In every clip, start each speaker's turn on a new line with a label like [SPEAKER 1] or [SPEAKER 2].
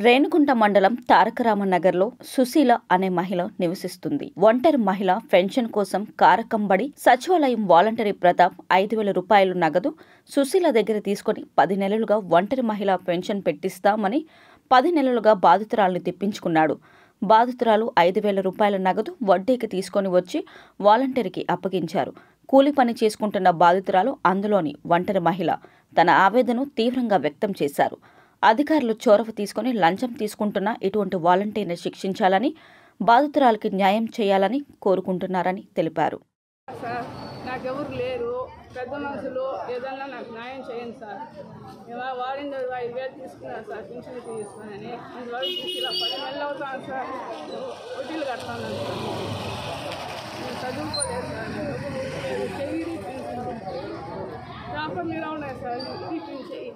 [SPEAKER 1] రేణుగుంట మండలం తారకరామ నగర్లో సుశీల అనే మహిళ నివసిస్తుంది ఒంటరి మహిళ పెన్షన్ కోసం కారకంబడి సచివాలయం వాలంటరీ ప్రతాప్ ఐదు వేల రూపాయలు నగదు సుశీల దగ్గర తీసుకొని పది నెలలుగా ఒంటరి మహిళ పెన్షన్ పెట్టిస్తామని పది నెలలుగా బాధితురాల్ని తెప్పించుకున్నాడు బాధితురాలు ఐదు వేల రూపాయల నగదు వడ్డీకి తీసుకొని వచ్చి వాలంటీర్కి అప్పగించారు కూలి పని చేసుకుంటున్న బాధితురాలు అందులోని ఒంటరి మహిళ తన ఆవేదనను తీవ్రంగా వ్యక్తం చేశారు అధికారులు చొరవ తీసుకుని లంచం తీసుకుంటున్న ఇటువంటి వాలంటీర్ని శిక్షించాలని బాధితురాలకి న్యాయం చేయాలని కోరుకుంటున్నారని తెలిపారు
[SPEAKER 2] సార్ నాకెవరు లేరు పెద్ద మనుషులు ఏదన్నా నాకు న్యాయం చేయండి సార్ మేము వాడింది ఐదు వేలు తీసుకున్నాను సార్ పింఛన్ తీసుకున్నానని ఇంతవరకు తీసి ఇలా పది నెలలు అవుతాను సార్ వడ్డీలు కడతాను సార్ నేను చదువుకోలేదు సార్ నేను చెయ్యి పింఛన్ పేపర్ మీద ఉన్నాయి సార్ పింఛన్ చెయ్యి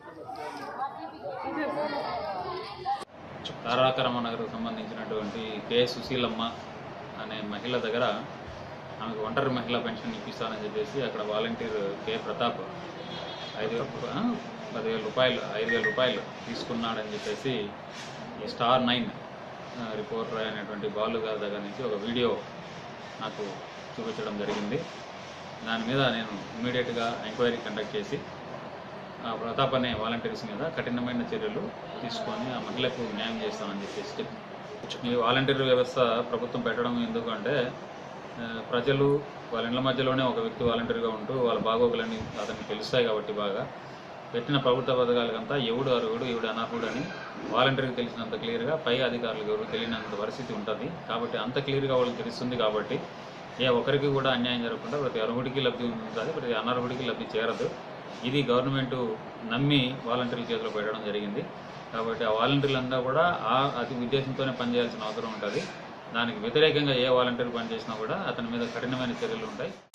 [SPEAKER 2] ఇదే సార్
[SPEAKER 3] తారాకరమ నగర్కు సంబంధించినటువంటి కె సుశీలమ్మ అనే మహిళ దగ్గర ఆమెకు ఒంటరి మహిళా పెన్షన్ ఇప్పిస్తానని చెప్పేసి అక్కడ వాలంటీర్ కె ప్రతాప్ ఐదు వేల రూపా- ఆ, పదివేల రూపాయలు ఐదు వేల రూపాయలు తీసుకున్నాడని చెప్పేసి ఈ స్టార్ నైన్ ఆ, రిపోర్టర్ అయినటువంటి బాలు గారి దగ్గర నుంచి ఒక వీడియో నాకు చూపించడం జరిగింది దాని మీద నేను ఇమీడియట్గా ఎంక్వైరీ కండక్ట్ చేసి ఆ ప్రతాప్ అనే వాలంటీర్స్ మీద కఠినమైన చర్యలు తీసుకొని ఆ మహిళకు న్యాయం చేస్తామని చెప్పేసి చెప్పి ఈ వాలంటీర్ వ్యవస్థ ప్రభుత్వం పెట్టడం ఎందుకంటే ఆ, ప్రజలు వాళ్ళ ఇండ్ల మధ్యలోనే ఒక వ్యక్తి వాలంటీర్గా ఉంటూ వాళ్ళ బాగోగులని అతనికి తెలుస్తాయి కాబట్టి బాగా పెట్టిన ప్రభుత్వ పథకాలకంతా ఎవడు అర్హుడు ఎవడు అనర్హుడు అని వాలంటీర్కి తెలిసినంత క్లియర్గా పై అధికారులకు ఎవరు తెలియనంత పరిస్థితి ఉంటుంది కాబట్టి అంత క్లియర్గా వాళ్ళకి తెలుస్తుంది కాబట్టి ఏ ఒక్కరికి కూడా అన్యాయం జరగకుండా ప్రతి అర్హుడికి లబ్ధి ఉంటుంది ప్రతి అనర్హుడికి లబ్ధి చేరదు ఇది గవర్నమెంట్ నమ్మి వాలంటీర్ల చేతిలో పెట్టడం జరిగింది కాబట్టి ఆ వాలంటీర్లంతా కూడా ఆ అతి ఉద్దేశంతోనే పనిచేయాల్సిన అవసరం ఉంటుంది దానికి వ్యతిరేకంగా ఏ వాలంటీర్ పనిచేసినా కూడా అతని మీద కఠినమైన చర్యలు ఉంటాయి